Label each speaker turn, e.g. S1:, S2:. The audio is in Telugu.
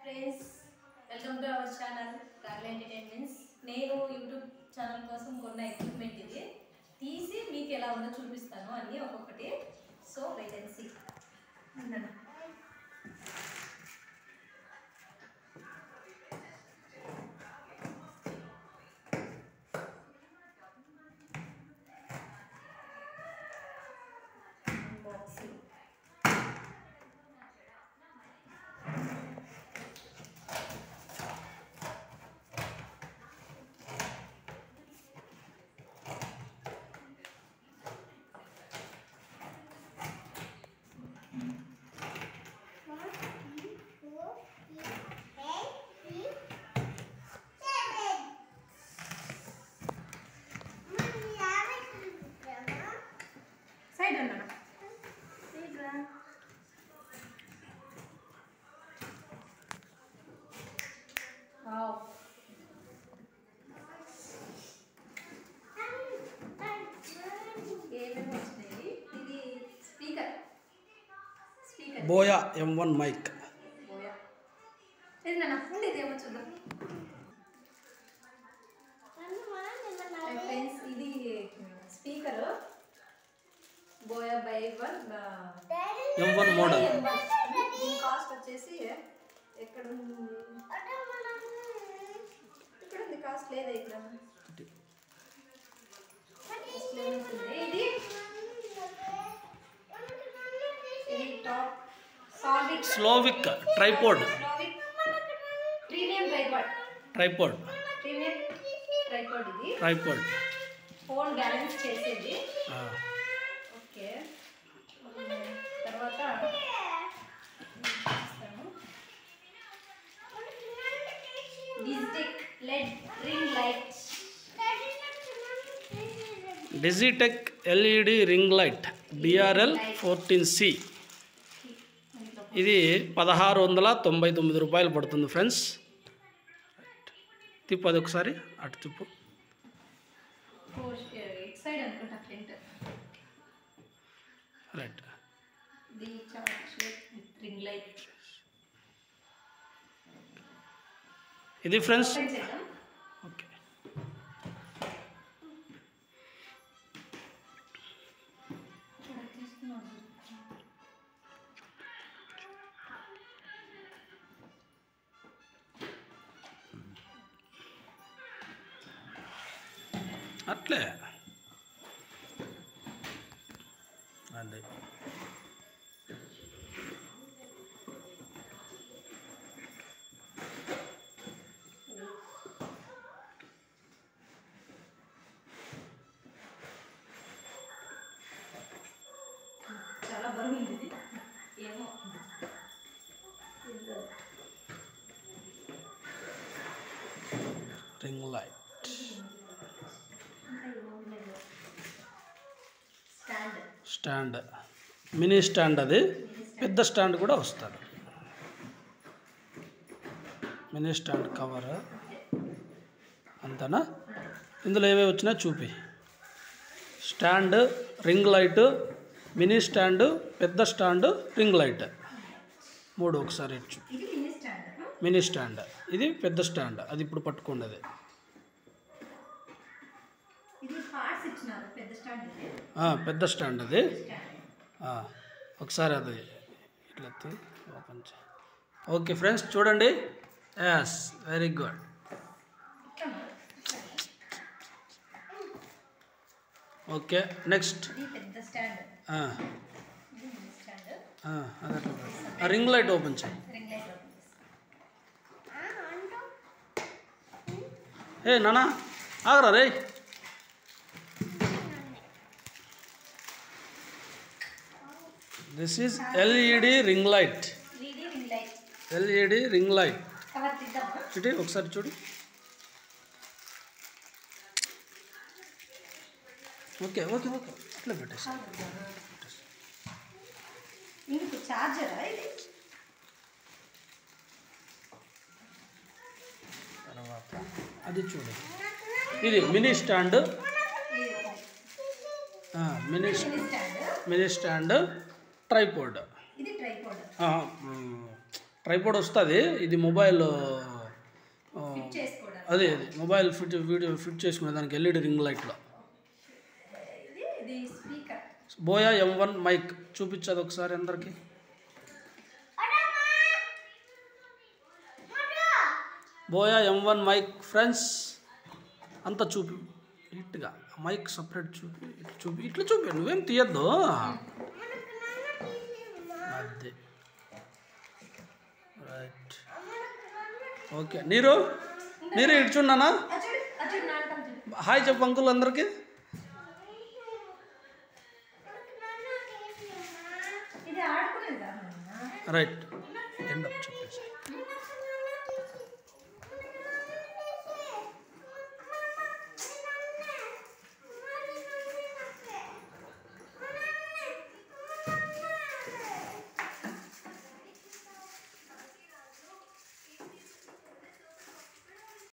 S1: Friends welcome to our channel Raagala entertainments నేను యూట్యూబ్ ఛానల్ కోసం కొన్న ఎక్విప్మెంట్ ఇది తీసి మీకు ఎలా ఉందో చూపిస్తాను అన్నీ ఒక్కొక్కటి సో వెయిట్ అండ్ సీ ఉండండి Unboxing. సైడ్ అన్నా సైడ్ రా వావ్ ఏమేమి వచ్చినాయి ఇది speaker speaker
S2: Boya M one mike
S1: Boya ఇది నాన్న ఉండి ఇదేమో చూద్దాం ఫ్రెండ్స్ ఇది speaker Boya by one
S2: M one model
S1: దీని కాస్ట్ వచ్చేసి ఎక్కడ ఉంది ఇక్కడ ఉంది కాస్ట్ లేదా ఇక్కడ Cost లేదు ఉంటుంది. ఇది ఇది top solid
S2: Slovik tripod
S1: Slovik premium tripod
S2: tripod
S1: premium tripod ఇది
S2: ట్రైపోడ్
S1: ఫోన్ బ్యాలెన్స్ చేసేది ఓకే ఉమ్, తర్వాత చూస్తాను. Digitek LED ring light
S2: Digitek LED ring light DRL fourteen C ఇది పదహారు వందల తొంభై తొమ్మిది రూపాయలు పడుతుంది ఫ్రెండ్స్ తిప్పు అది ఒకసారి అటు తిప్పు
S1: ఇట్ సైడ్ అనుకుంటా front
S2: right
S1: the charge with ring light
S2: ఇది ఫ్రెండ్స్
S1: ఓపెన్ చేద్దాం
S2: ఓకే
S1: ఇక్కడ తీసుకున్నాను
S2: అట్లే అదే
S1: చాలా బరువు ఇది ఏమో ఇది
S2: ring light
S1: stand
S2: stand mini stand అది పెద్ద స్టాండ్ కూడా వస్తుంది మినీ స్టాండ్ కవర్ అంతేనా ఇందులో ఏమేమి వచ్చినా చూపి stand ring light mini stand పెద్ద స్టాండ్ రింగ్ లైట్ మూడు ఒకసారి ఇటు చూపి
S1: ఇది మినీ స్టాండ్
S2: మినీ స్టాండ్ ఇది పెద్ద స్టాండ్ అది ఇప్పుడు పట్టుకోండి అది
S1: ఇది పార్ట్స్ ఇచ్చినారు పెద్ద స్టాండ్ ఇది
S2: ఆ, పెద్ద స్టాండ్ అది
S1: స్టాండ్
S2: ఆ, ఒకసారి అది ఇట్లా ఎత్తి ఓపెన్ చేయి ఓకే ఫ్రెండ్స్ చూడండి ఎస్ వెరీ గుడ్
S1: ఇక్కడ
S2: ఓకే నెక్స్ట్
S1: ఇది పెద్ద స్టాండ్ ఇది మినీ స్టాండ్
S2: అది అట్లా పెట్టు. ఆ రింగ్ లైట్ ఓపెన్ చేయి
S1: రింగ్ లైట్ ఓపెన్ చేస్తాను
S2: ఏ నానా ఆగరా రే this is LED ring light
S1: three D ring light
S2: LED ring light
S1: cover తీద్దామా
S2: చూడి ఒకసారి చూడు ఓకే ఓకే ఓకే అట్లా పెట్టేసి
S1: ఇందుకు చార్జరా ఇది
S2: తర్వాత అది చూడు ఇది మినీ స్టాండ్
S1: ఇది
S2: mini
S1: mini stand
S2: mini stand tripod
S1: ఇది ట్రైపోడ్
S2: ట్రైపోడ్ వస్తుంది ఇది మొబైల్ ఆ,
S1: ఫిట్ చేసుకోవడానికి
S2: అదే అది మొబైల్ ఫిట్ వీడియో ఫిట్ చేసుకునే దానికి ఎల్ఈడి రింగ్ లైట్లో
S1: ఇది ఇది speaker
S2: Boya M one mike చూపించదు ఒకసారి అందరికి Boya M one mike friends అంతా చూపి నీట్గా మైక్ సపరేట్ చూపి ఇట్లా చూపి ఇట్లా చూపి నువ్వేం తీయద్దు అదే రైట్ ఓకే నీరు నీరు ఇటు చూడనా
S1: అచ్చుడు అచ్చుడు నాటకం చూడు
S2: హాయ్ చెప్పు అంకుల్ అందరికి
S1: ఇది ఆడుకునేది కాదు నాన్న.
S2: రైట్